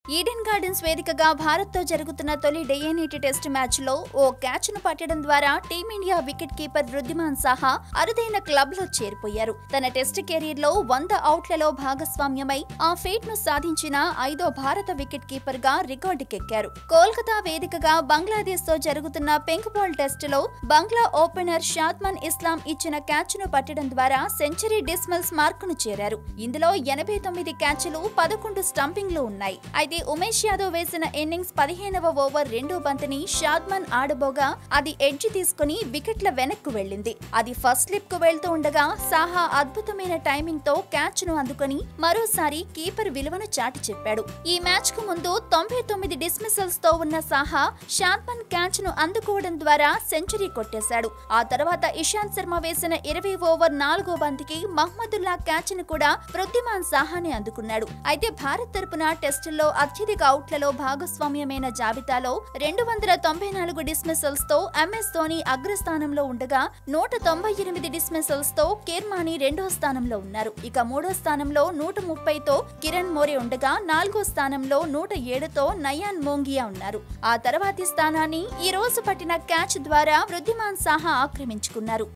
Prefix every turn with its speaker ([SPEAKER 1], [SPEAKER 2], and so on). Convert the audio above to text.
[SPEAKER 1] Eden gardens వేదికగా భారత్ తో జరుగుతున్న తొలి డేఎన్ఈటీ టెస్ట్ మ్యాచ్ లో ఓ క్యాచ్ ను పట్టడం ద్వారా team India wicket keeper Wriddhiman Saha అరుదైన క్లబ్ లో చేరిపోయారు తన టెస్ట్ కెరీర్ లో వంద అవుట్లలో భాగస్వామ్యమై ఆ ఫీట్ ను సాధించిన ఐదో భారత వికెట్ కీపర్ గా రికార్డుకెక్కారు కోల్కతా వేదికగా బంగ్లాదేశ్ తో జరుగుతున్న పింక్ బాల్ టెస్ట్ లో బంగ్లా ఓపెనర్ షాద్మన్ ఇస్లాం ఇచ్చిన క్యాచ్ ను పట్టడం ద్వారా సెంచరీ డిస్మల్స్ మార్కును చేరారు ఇందులో ఎనభై తొమ్మిది క్యాచ్లు పదకొండు స్టంపింగ్ లో ఉన్నాయి అయితే ఉమేష్ యాదవ్ వేసిన ఇన్నింగ్స్ పదిహేనవ ఓవర్ రెండో బంతిని షాద్మన్ ఆడబోగా అది ఎడ్జ్ తీసుకుని వికెట్ల వెనక్కు వెళ్ళింది అది ఫస్ట్ స్లిప్ కు వెళ్తూ ఉండగా సాహా అద్భుతమైన టైమింగ్ తో క్యాచ్ ను అందుకొని మరోసారి కీపర్ విలువను చాటి చెప్పాడు ఈ మ్యాచ్ కు ముందు తొంభై తొమ్మిది డిస్మిసల్స్ తో ఉన్న సాహా షాద్మన్ క్యాచ్ ను అందుకోవడం ద్వారా సెంచరీ కొట్టేశాడు ఆ తర్వాత ఇషాంత్ శర్మ వేసిన ఇరవై ఓవర్ నాలుగో బంతికి మహ్మదుల్లా క్యాచ్ ను కూడా వృద్ధిమాన్ సాహానే అందుకున్నాడు అయితే భారత్ తరపున టెస్టుల్లో అత్యధిక అవుట్లలో భాగస్వామ్యమైన జాబితాలో రెండు వందల తొంభై నాలుగు డిస్మిసల్స్ తో ఎంఎస్ ధోని అగ్రస్థానంలో ఉండగా నూట తొంభై ఎనిమిది డిస్మిసల్స్ తో కేర్మాని రెండో స్థానంలో ఉన్నారు ఇక మూడో స్థానంలో నూట ముప్పైతో కిరణ్ మోరే ఉండగా నాలుగో స్థానంలో నూట ఏడుతో నయాన్ మోంగియా ఉన్నారు ఆ తర్వాతి స్థానాన్ని ఈ రోజు పట్టిన క్యాచ్ ద్వారా వృద్ధిమాన్ సాహా ఆక్రమించుకున్నారు